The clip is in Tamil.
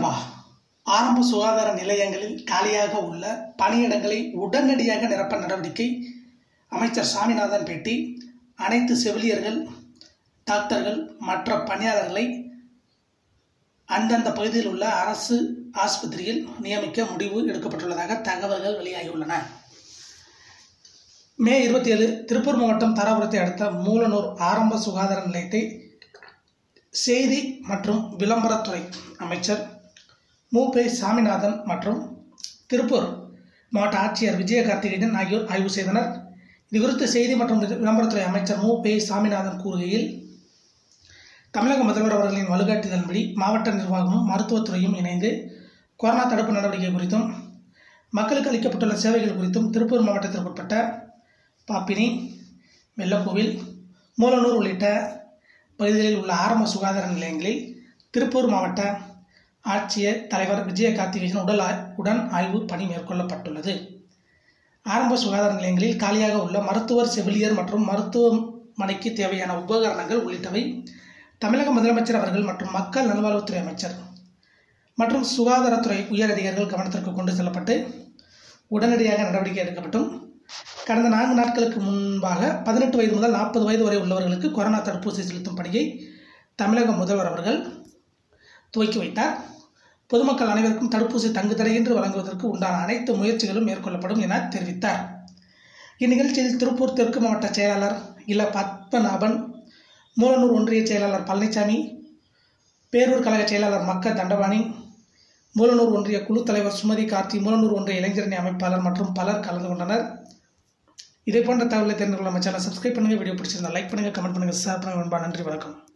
தமிழகமா ஆரம்ப சுகாதார நிலையங்களில் காலியாக உள்ள பணியிடங்களை உடனடியாக நிரப்ப நடவடிக்கை அமைச்சர் சாமிநாதன் பேட்டி அனைத்து செவிலியர்கள் டாக்டர்கள் மற்ற பணியாளர்களை அந்தந்த பகுதியில் உள்ள அரசு ஆஸ்பத்திரியில் நியமிக்க முடிவு எடுக்கப்பட்டுள்ளதாக தகவல்கள் வெளியாகியுள்ளன மே இருபத்தி ஏழு திருப்பூர் மாவட்டம் தாராபுரத்தை அடுத்த மூலனூர் ஆரம்ப சுகாதார நிலையத்தை செய்தி மற்றும் விளம்பரத்துறை அமைச்சர் மு பே சாமிநாதன் மற்றும் திருப்பூர் மாவட்ட ஆட்சியர் விஜய கார்த்திகேயன் ஆகியோர் ஆய்வு செய்தனர் இது குறித்து செய்தி மற்றும் விளம்பரத்துறை அமைச்சர் மு பே சாமிநாதன் கூறுகையில் தமிழக முதல்வர் அவர்களின் வழிகாட்டுதல்படி மாவட்ட நிர்வாகமும் மருத்துவத்துறையும் இணைந்து கொரோனா தடுப்பு நடவடிக்கை குறித்தும் மக்களுக்கு அளிக்கப்பட்டுள்ள சேவைகள் குறித்தும் திருப்பூர் மாவட்டத்திற்கு உட்பட்ட பாப்பினி வெள்ளக்கோவில் மூலனூர் உள்ளிட்ட பகுதிகளில் உள்ள ஆரம்ப சுகாதார நிலையங்களில் திருப்பூர் மாவட்ட ஆட்சியர் தலைவர் விஜய கார்த்திகேயன் உடல் ஆய்- உடன் ஆய்வு பணி மேற்கொள்ளப்பட்டுள்ளது ஆரம்ப சுகாதார நிலையங்களில் காலியாக உள்ள மருத்துவர் செவிலியர் மற்றும் மருத்துவமனைக்கு தேவையான உபகரணங்கள் உள்ளிட்டவை தமிழக முதலமைச்சர் அவர்கள் மற்றும் மக்கள் நல்வாழ்வுத்துறை அமைச்சர் மற்றும் சுகாதாரத்துறை உயர் அதிகாரிகள் கவனத்திற்கு கொண்டு செல்லப்பட்டு உடனடியாக நடவடிக்கை எடுக்கப்பட்டும் கடந்த நான்கு நாட்களுக்கு முன்பாக பதினெட்டு வயது முதல் நாற்பது வயது வரை உள்ளவர்களுக்கு கொரோனா தடுப்பூசி செலுத்தும் பணியை தமிழக முதல்வர் அவர்கள் துவக்கி வைத்தார் பொதுமக்கள் அனைவருக்கும் தடுப்பூசி தங்குதடையின்றி வழங்குவதற்கு உண்டான அனைத்து முயற்சிகளும் மேற்கொள்ளப்படும் என தெரிவித்தார் இந்நிகழ்ச்சியில் திருப்பூர் தெற்கு மாவட்ட செயலாளர் இல பத்மநாபன் மூலனூர் ஒன்றிய செயலாளர் பழனிசாமி பேரூர் கழக செயலாளர் மக்க தண்டபாணி மூலனூர் ஒன்றிய குழு தலைவர் சுமதி கார்த்தி மூலனூர் ஒன்றிய இளைஞரணி அமைப்பாளர் மற்றும் பலர் கலந்து கொண்டனர் இதே போன்ற தகவலை தெரிந்து கொள்ள நம்ம சேனல் சப்ஸ்கிரைப் பண்ணுங்கள் வீடியோ பிடிச்சிருந்தா லைக் பண்ணுங்கள் கமெண்ட் பண்ணுங்கள் ஷேர் பண்ணுங்கள் நண்பா நன்றி வணக்கம்